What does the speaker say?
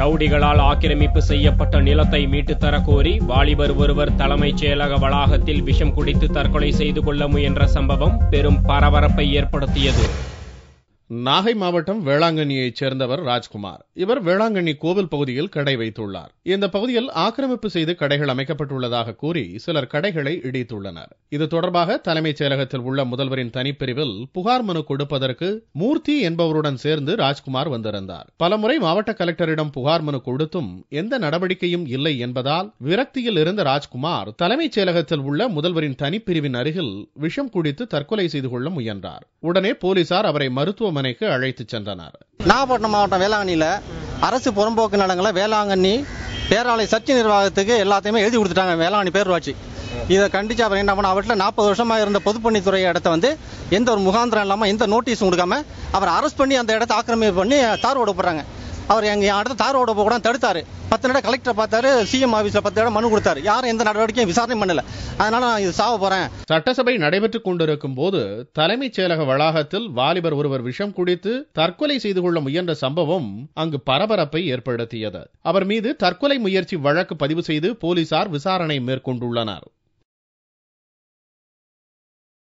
ரவுடிகளால் ஆக்கிரமிப்பு செய்யப்பட்ட நிலத்தை மீட்டுத் தரக் கோரி வாலிபர் ஒருவர் தலைமைச் செயலக வளாகத்தில் விஷம் குடித்து தற்கொலை செய்து கொள்ள முயன்ற சம்பவம் பெரும் பரபரப்பை ஏற்படுத்தியது நாகை மாவட்டம் வேளாங்கண்ணியைச் சேர்ந்தவர் ராஜ்குமார் இவர் வேளாங்கண்ணி கோவில் பகுதியில் கடை வைத்துள்ளார் இந்த பகுதியில் ஆக்கிரமிப்பு செய்து கடைகள் அமைக்கப்பட்டுள்ளதாக கூறி சிலர் கடைகளை இடித்துள்ளனர் இது தொடர்பாக தலைமைச் செயலகத்தில் உள்ள முதல்வரின் தனிப்பிரிவில் புகார் மனு கொடுப்பதற்கு மூர்த்தி என்பவருடன் சேர்ந்து ராஜ்குமார் வந்திருந்தார் பலமுறை மாவட்ட கலெக்டரிடம் புகார் மனு கொடுத்தும் எந்த நடவடிக்கையும் இல்லை என்பதால் விரக்தியில் இருந்த ராஜ்குமார் தலைமைச் செயலகத்தில் உள்ள முதல்வரின் தனிப்பிரிவின் அருகில் விஷம் குடித்து தற்கொலை செய்து கொள்ள முயன்றார் உடனே போலீசார் அவரை மருத்துவமனைக்கு அழைத்துச் சென்றனர் நாகப்பட்டினம் மாவட்டம் வேளாங்கண்ணியில் அரசு புறம்போக்கு நிலங்களை வேளாங்கண்ணி பேராலை சர்ச்சை நிர்வாகத்துக்கு எல்லாத்தையுமே எழுதி கொடுத்துட்டாங்க வேளாங்கண்ணி பேரூராட்சி இதை கண்டிச்சு அவர் என்ன பண்ண அவர்கிட்ட நாற்பது வருஷமா இருந்த பொதுப்பணித்துறை இடத்த வந்து எந்த ஒரு முகாந்திரம் இல்லாமல் எந்த நோட்டீஸும் கொடுக்காம அவர் அரெஸ்ட் பண்ணி அந்த இடத்த ஆக்கிரமிப்பு பண்ணி தார் ஓட போடுறாங்க அவர் எங்க அடுத்த தார் ஓட போக கூட தடுத்தாரு பத்து இடம் கலெக்டர் பார்த்தாரு சிஎம் ஆபீஸ்ல பத்து இடம் மனு கொடுத்தாரு யாரும் எந்த நடவடிக்கையும் விசாரணை பண்ணல அதனால நான் இது சாவ போறேன் சட்டசபை நடைபெற்றுக் கொண்டிருக்கும் போது தலைமைச் செயலக வளாகத்தில் வாலிபர் ஒருவர் விஷம் குடித்து தற்கொலை செய்து கொள்ள முயன்ற சம்பவம் அங்கு பரபரப்பை ஏற்படுத்தியது அவர் மீது தற்கொலை முயற்சி வழக்கு பதிவு செய்து போலீசார் விசாரணை மேற்கொண்டுள்ளனர்